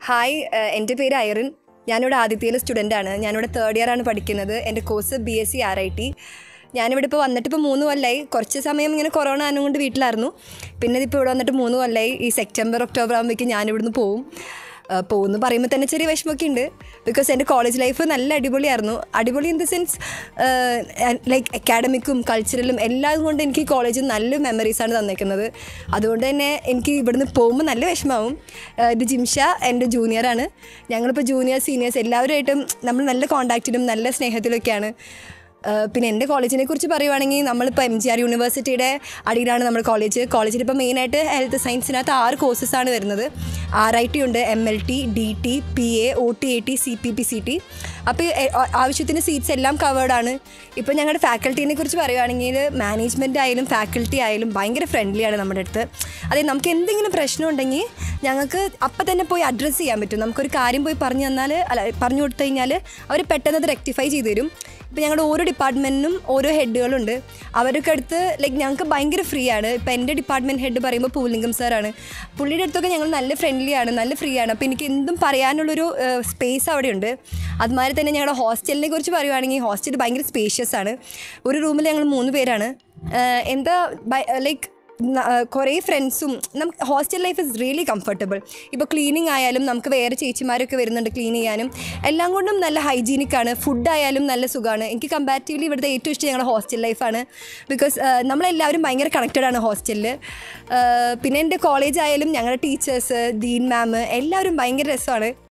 hi ഏഹ് എൻ്റെ പേര് Irene ഞാനിവിടെ ആദിത്യയിലെ സ്റ്റുഡൻ്റ് ആണ് ഞാനിവിടെ തേർഡ് ഇയർ ആണ് പഠിക്കുന്നത് എൻ്റെ course B S C R I T ഞാനിവിടെ ഇപ്പോൾ വന്നിട്ട് ഇപ്പോൾ മൂന്ന് കൊല്ലമായി കുറച്ച് സമയം ഇങ്ങനെ കൊറോണ ആയതുകൊണ്ട് വീട്ടിലായിരുന്നു പിന്നെ ഇതിപ്പോൾ ഇവിടെ വന്നിട്ട് മൂന്ന് കൊല്ലമായി ഈ സെപ്റ്റംബർ ഒക്ടോബർ ആകുമ്പോഴേക്കും ഞാനിവിടുന്ന് പോവും ഏഹ് പോകുന്നു പറയുമ്പോൾ തന്നെ ചെറിയ വിഷമമൊക്കെ ഉണ്ട് ബിക്കോസ് എൻ്റെ കോളേജ് ലൈഫ് നല്ല അടിപൊളിയായിരുന്നു അടിപൊളി ഇൻ ദ സെൻസ് ലൈക്ക് അക്കാഡമിക്കും കൾച്ചറലും എല്ലാം കൊണ്ട് എനിക്ക് ഈ കോളേജ് നല്ല മെമ്മറീസാണ് തന്നേക്കുന്നത് അതുകൊണ്ട് തന്നെ എനിക്ക് ഇവിടുന്ന് പോകുമ്പോൾ നല്ല വിഷമാവും ഏഹ് ഇത് ജിംഷ എൻ്റെ ജൂനിയറാണ് ഞങ്ങളിപ്പോൾ ജൂനിയർ സീനിയേഴ്സ് എല്ലാവരുമായിട്ടും നമ്മൾ നല്ല കോണ്ടാക്റ്റിലും നല്ല സ്നേഹത്തിലൊക്കെയാണ് ഏഹ് പിന്നെ എൻ്റെ കോളേജിനെ കുറിച്ച് പറയുവാണെങ്കിൽ നമ്മളിപ്പോൾ എം ജി ആർ യൂണിവേഴ്സിറ്റിയുടെ അടിയിലാണ് നമ്മുടെ കോളേജ് കോളേജിൽ ഇപ്പോൾ മെയിനായിട്ട് ഹെൽത്ത് സയൻസിനകത്ത് ആറ് കോഴ്സസാണ് വരുന്നത് ആർ ഐ ടി ഉണ്ട് M L T D T P A O T A T C P P C T അപ്പോൾ ആവശ്യത്തിന് സീറ്റ്സ് എല്ലാം കവേർഡാണ് ഇപ്പോൾ ഞങ്ങളുടെ ഫാക്കൽറ്റീനെ കുറിച്ച് പറയുവാണെങ്കിൽ മാനേജ്മെൻറ്റ് ആയാലും ഫാക്കൽറ്റി ആയാലും ഭയങ്കര ഫ്രണ്ട്ലിയാണ് നമ്മുടെ അടുത്ത് അതായത് നമുക്ക് എന്തെങ്കിലും പ്രശ്നം ഉണ്ടെങ്കിൽ ഞങ്ങൾക്ക് അപ്പം തന്നെ പോയി അഡ്രസ്സ് ചെയ്യാൻ പറ്റും നമുക്കൊരു കാര്യം പോയി പറഞ്ഞു തന്നാൽ അല്ല പറഞ്ഞു കൊടുത്തു കഴിഞ്ഞാൽ അവർ പെട്ടെന്ന് അത് റെക്ടിഫൈ ചെയ്ത് തരും ഇപ്പോൾ ഞങ്ങളുടെ ഓരോ ഡിപ്പാർട്ട്മെൻറ്റിനും ഓരോ ഹെഡുകളുണ്ട് അവരൊക്കെ അടുത്ത് ലൈക്ക് ഞങ്ങൾക്ക് ഭയങ്കര ഫ്രീ ആണ് ഇപ്പോൾ എൻ്റെ ഡിപ്പാർട്ട്മെൻറ്റ് ഹെഡ് പറയുമ്പോൾ പൂലിംഗം സാറാണ് പുള്ളിയുടെ അടുത്തൊക്കെ ഞങ്ങൾ നല്ല ഫ്രണ്ട്ലി ആണ് നല്ല ഫ്രീ ആണ് അപ്പോൾ എനിക്ക് എന്തും പറയാനുള്ളൊരു സ്പേസ് അവിടെയുണ്ട് അതുമാതിരി തന്നെ ഞങ്ങളുടെ ഹോസ്റ്റലിനെ കുറിച്ച് പറയുവാണെങ്കിൽ ഹോസ്റ്റൽ ഭയങ്കര സ്പേഷ്യസ് ആണ് ഒരു റൂമിൽ ഞങ്ങൾ മൂന്ന് പേരാണ് ഏഹ് എന്താ ലൈക്ക് കുറേ ഫ്രണ്ട്സും നമുക്ക് hostel life is really comfortable ഇപ്പോൾ ക്ലീനിങ് ആയാലും നമുക്ക് വേറെ ചേച്ചിമാരൊക്കെ വരുന്നുണ്ട് ക്ലീൻ ചെയ്യാനും എല്ലാം കൊണ്ടും നല്ല ഹൈജീനിക് ആണ് ഫുഡ് ആയാലും നല്ല സുഖമാണ് എനിക്ക് കമ്പാരിറ്റീവ്ലി ഇവിടുത്തെ ഏറ്റവും ഇഷ്ടം ഞങ്ങളുടെ ഹോസ്റ്റൽ ലൈഫാണ് ബിക്കോസ് നമ്മളെല്ലാവരും ഭയങ്കര കണക്റ്റഡ് ആണ് ഹോസ്റ്റലിൽ പിന്നെ എൻ്റെ കോളേജ് ആയാലും ഞങ്ങളുടെ ടീച്ചേഴ്സ് ഡീൻ മാം എല്ലാവരും ഭയങ്കര രസമാണ്